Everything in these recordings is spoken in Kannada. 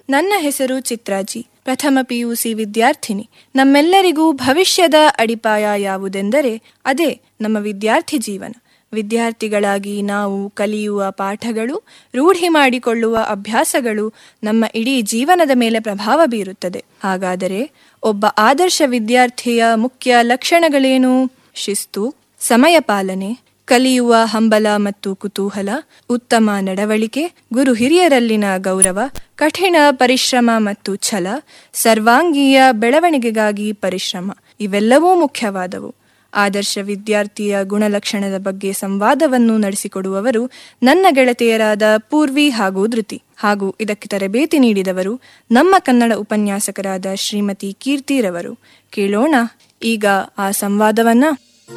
ನನ್ನ ಹೆಸರು ಚಿತ್ರಾಜಿ ಪ್ರಥಮ ಪಿಯುಸಿ ವಿದ್ಯಾರ್ಥಿನಿ ನಮ್ಮೆಲ್ಲರಿಗೂ ಭವಿಷ್ಯದ ಅಡಿಪಾಯ ಯಾವುದೆಂದರೆ ಅದೇ ನಮ್ಮ ವಿದ್ಯಾರ್ಥಿ ಜೀವನ ವಿದ್ಯಾರ್ಥಿಗಳಾಗಿ ನಾವು ಕಲಿಯುವ ಪಾಠಗಳು ರೂಢಿ ಮಾಡಿಕೊಳ್ಳುವ ಅಭ್ಯಾಸಗಳು ನಮ್ಮ ಇಡೀ ಜೀವನದ ಮೇಲೆ ಪ್ರಭಾವ ಬೀರುತ್ತದೆ ಹಾಗಾದರೆ ಒಬ್ಬ ಆದರ್ಶ ವಿದ್ಯಾರ್ಥಿಯ ಮುಖ್ಯ ಲಕ್ಷಣಗಳೇನು ಶಿಸ್ತು ಸಮಯ ಪಾಲನೆ ಕಲಿಯುವ ಹಂಬಲ ಮತ್ತು ಕುತೂಹಲ ಉತ್ತಮ ನಡವಳಿಕೆ ಗುರು ಹಿರಿಯರಲ್ಲಿನ ಗೌರವ ಕಠಿಣ ಪರಿಶ್ರಮ ಮತ್ತು ಛಲ ಸರ್ವಾಂಗೀಯ ಬೆಳವಣಿಗೆಗಾಗಿ ಪರಿಶ್ರಮ ಇವೆಲ್ಲವೂ ಮುಖ್ಯವಾದವು ಆದರ್ಶ ವಿದ್ಯಾರ್ಥಿಯ ಗುಣಲಕ್ಷಣದ ಬಗ್ಗೆ ಸಂವಾದವನ್ನು ನಡೆಸಿಕೊಡುವವರು ನನ್ನ ಗೆಳತಿಯರಾದ ಪೂರ್ವಿ ಹಾಗೂ ಧೃತಿ ಹಾಗೂ ಇದಕ್ಕೆ ತರಬೇತಿ ನೀಡಿದವರು ನಮ್ಮ ಕನ್ನಡ ಉಪನ್ಯಾಸಕರಾದ ಶ್ರೀಮತಿ ಕೀರ್ತಿರವರು ಕೇಳೋಣ ಈಗ ಆ ಸಂವಾದವನ್ನ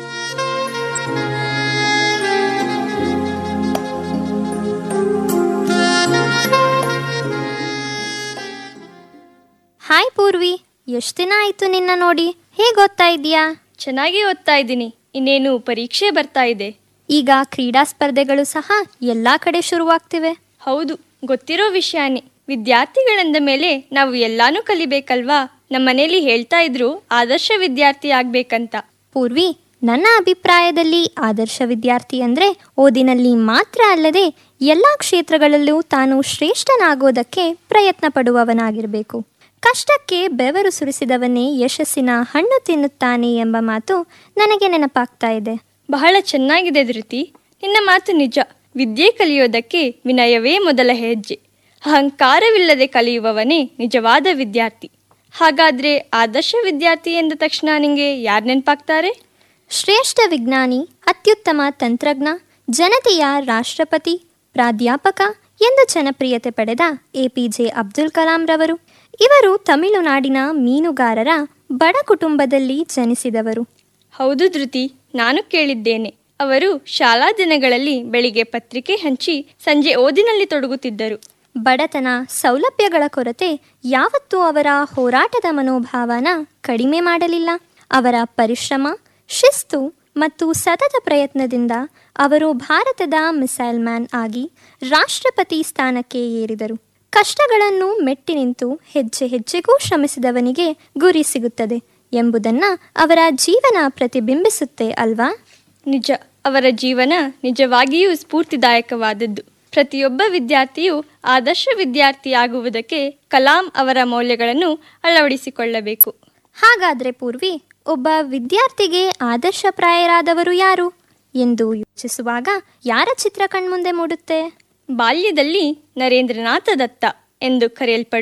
ಹಾಯ್ ಪೂರ್ವಿ ಎಷ್ಟು ದಿನ ಆಯ್ತು ನಿನ್ನ ನೋಡಿ ಹೇಗೆ ಓದ್ತಾ ಇದೀಯಾ ಚೆನ್ನಾಗಿ ಓದ್ತಾ ಇದ್ದೀನಿ ಇನ್ನೇನು ಪರೀಕ್ಷೆ ಬರ್ತಾ ಇದೆ ಈಗ ಕ್ರೀಡಾ ಸ್ಪರ್ಧೆಗಳು ಸಹ ಎಲ್ಲಾ ಕಡೆ ಶುರುವಾಗ್ತಿವೆ ಹೌದು ಗೊತ್ತಿರೋ ವಿಷಯನೇ ವಿದ್ಯಾರ್ಥಿಗಳಂದ ಮೇಲೆ ನಾವು ಎಲ್ಲಾನು ಕಲಿಬೇಕಲ್ವಾ ನಮ್ಮನೇಲಿ ಹೇಳ್ತಾ ಇದ್ರು ಆದರ್ಶ ವಿದ್ಯಾರ್ಥಿ ಆಗ್ಬೇಕಂತ ಪೂರ್ವಿ ನನ್ನ ಅಭಿಪ್ರಾಯದಲ್ಲಿ ಆದರ್ಶ ವಿದ್ಯಾರ್ಥಿ ಅಂದ್ರೆ ಓದಿನಲ್ಲಿ ಮಾತ್ರ ಅಲ್ಲದೆ ಎಲ್ಲ ಕ್ಷೇತ್ರಗಳಲ್ಲೂ ತಾನು ಶ್ರೇಷ್ಠನಾಗೋದಕ್ಕೆ ಪ್ರಯತ್ನ ಪಡುವವನಾಗಿರಬೇಕು ಕಷ್ಟಕ್ಕೆ ಬೆವರು ಸುರಿಸಿದವನೇ ಯಶಸ್ಸಿನ ಹಣ್ಣು ತಿನ್ನುತ್ತಾನೆ ಎಂಬ ಮಾತು ನನಗೆ ನೆನಪಾಗ್ತಾ ಇದೆ ಬಹಳ ಚೆನ್ನಾಗಿದೆ ಧೃತಿ ನಿನ್ನ ಮಾತು ನಿಜ ವಿದ್ಯೆ ಕಲಿಯೋದಕ್ಕೆ ವಿನಯವೇ ಮೊದಲ ಹೆಜ್ಜೆ ಅಹಂಕಾರವಿಲ್ಲದೆ ಕಲಿಯುವವನೇ ನಿಜವಾದ ವಿದ್ಯಾರ್ಥಿ ಹಾಗಾದ್ರೆ ಆದರ್ಶ ವಿದ್ಯಾರ್ಥಿ ಎಂದ ತಕ್ಷಣ ನಿಂಗೆ ಯಾರು ನೆನಪಾಗ್ತಾರೆ ಶ್ರೇಷ್ಠ ವಿಜ್ಞಾನಿ ಅತ್ಯುತ್ತಮ ತಂತ್ರಜ್ಞ ಜನತೆಯ ರಾಷ್ಟ್ರಪತಿ ಪ್ರಾಧ್ಯಾಪಕ ಎಂದು ಜನಪ್ರಿಯತೆ ಪಡೆದ ಎಪಿಜೆ ಅಬ್ದುಲ್ ಕಲಾಂ ರವರು ಇವರು ತಮಿಳುನಾಡಿನ ಮೀನುಗಾರರ ಬಡ ಕುಟುಂಬದಲ್ಲಿ ಜನಿಸಿದವರು ಹೌದು ಧೃತಿ ನಾನು ಕೇಳಿದ್ದೇನೆ ಅವರು ಶಾಲಾ ದಿನಗಳಲ್ಲಿ ಬೆಳಿಗ್ಗೆ ಪತ್ರಿಕೆ ಹಂಚಿ ಸಂಜೆ ಓದಿನಲ್ಲಿ ತೊಡಗುತ್ತಿದ್ದರು ಬಡತನ ಸೌಲಭ್ಯಗಳ ಕೊರತೆ ಯಾವತ್ತೂ ಅವರ ಹೋರಾಟದ ಮನೋಭಾವನ ಕಡಿಮೆ ಮಾಡಲಿಲ್ಲ ಅವರ ಪರಿಶ್ರಮ ಶಿಸ್ತು ಮತ್ತು ಸತತ ಪ್ರಯತ್ನದಿಂದ ಅವರು ಭಾರತದ ಮಿಸೈಲ್ ಮ್ಯಾನ್ ಆಗಿ ರಾಷ್ಟ್ರಪತಿ ಸ್ಥಾನಕ್ಕೆ ಏರಿದರು ಕಷ್ಟಗಳನ್ನು ಮೆಟ್ಟಿ ನಿಂತು ಹೆಜ್ಜೆ ಹೆಜ್ಜೆಗೂ ಶ್ರಮಿಸಿದವನಿಗೆ ಗುರಿ ಸಿಗುತ್ತದೆ ಎಂಬುದನ್ನ ಅವರ ಜೀವನ ಪ್ರತಿಬಿಂಬಿಸುತ್ತೆ ಅಲ್ವಾ ನಿಜ ಅವರ ಜೀವನ ನಿಜವಾಗಿಯೂ ಸ್ಫೂರ್ತಿದಾಯಕವಾದದ್ದು ಪ್ರತಿಯೊಬ್ಬ ವಿದ್ಯಾರ್ಥಿಯು ಆದರ್ಶ ವಿದ್ಯಾರ್ಥಿಯಾಗುವುದಕ್ಕೆ ಕಲಾಂ ಅವರ ಮೌಲ್ಯಗಳನ್ನು ಅಳವಡಿಸಿಕೊಳ್ಳಬೇಕು ಹಾಗಾದ್ರೆ ಪೂರ್ವಿ ಒಬ್ಬ ವಿದ್ಯಾರ್ಥಿಗೆ ಆದರ್ಶಪ್ರಾಯರಾದವರು ಯಾರು ಎಂದು ಯೋಚಿಸುವಾಗ ಯಾರ ಚಿತ್ರ ಕಣ್ಮುಂದೆ ಮೂಡುತ್ತೆ ಬಾಲ್ಯದಲ್ಲಿ ನರೇಂದ್ರನಾಥ ದತ್ತ ಎಂದು ಕರೆಯಲ್ಪಡುವ